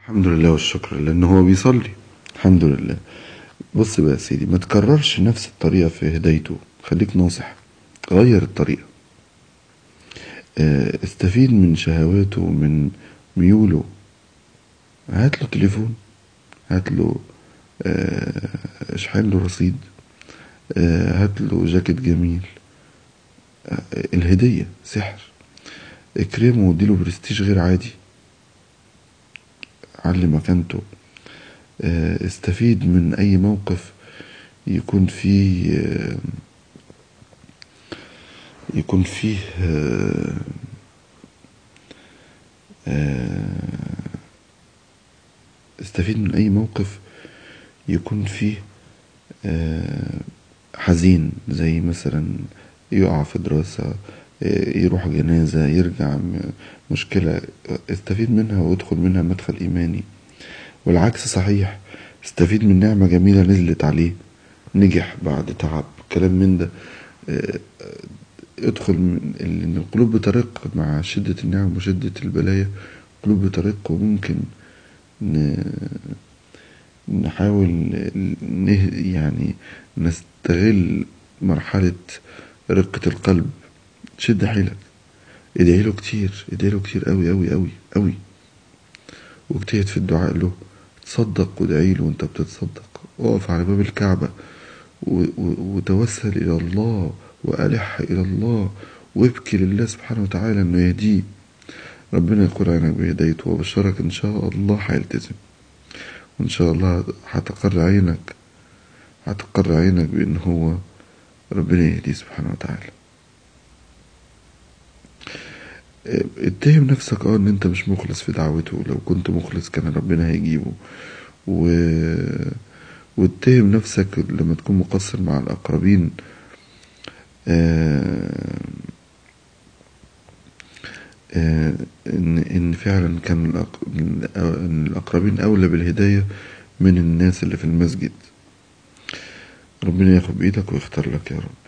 الحمد لله والشكر لله ان هو بيصلي الحمد لله بص بقى يا سيدي ما تكررش نفس الطريقة في هدايته خليك ناصح غير الطريقة آه، استفيد من شهواته ومن ميوله هات له تليفون هات له آه، اشحن له رصيد آه، هات له جاكيت جميل آه، الهدية سحر اكرمه واديله برستيج غير عادي علي مكانته آه، استفيد من اي موقف يكون فيه آه، يكون فيه آه، آه، استفيد من اي موقف يكون فيه آه، حزين زي مثلا يقع في دراسة آه، يروح جنازة يرجع م- مشكلة استفيد منها وادخل منها مدخل إيماني والعكس صحيح استفيد من نعمة جميلة نزلت عليه نجح بعد تعب كلام من ده آه، آه، ادخل من ان القلوب بترق مع شدة النعم وشدة البلايا القلوب بترق وممكن ن- نحاول نه يعني نستغل مرحلة رقة القلب شد حيلك ادعي له كتير ادعي له كتير قوي قوي قوي قوي واجتهد في الدعاء له تصدق وادعي له وانت بتتصدق اقف على باب الكعبة و- و- وتوسل إلى الله وألح إلى الله وابكي لله سبحانه وتعالى إنه يهديه ربنا يقول عينك بهدايته وبشرك إن شاء الله هيلتزم وإن شاء الله هتقر عينك هتقر عينك بإن هو ربنا يهديه سبحانه وتعالى اه، اتهم نفسك اه ان انت مش مخلص في دعوته لو كنت مخلص كان ربنا هيجيبه و... واتهم نفسك لما تكون مقصر مع الأقربين آه، آه، إن إن فعلا كان الأق- إن الأقربين أولى بالهداية من الناس اللي في المسجد ربنا ياخد بإيدك ويختار لك يا رب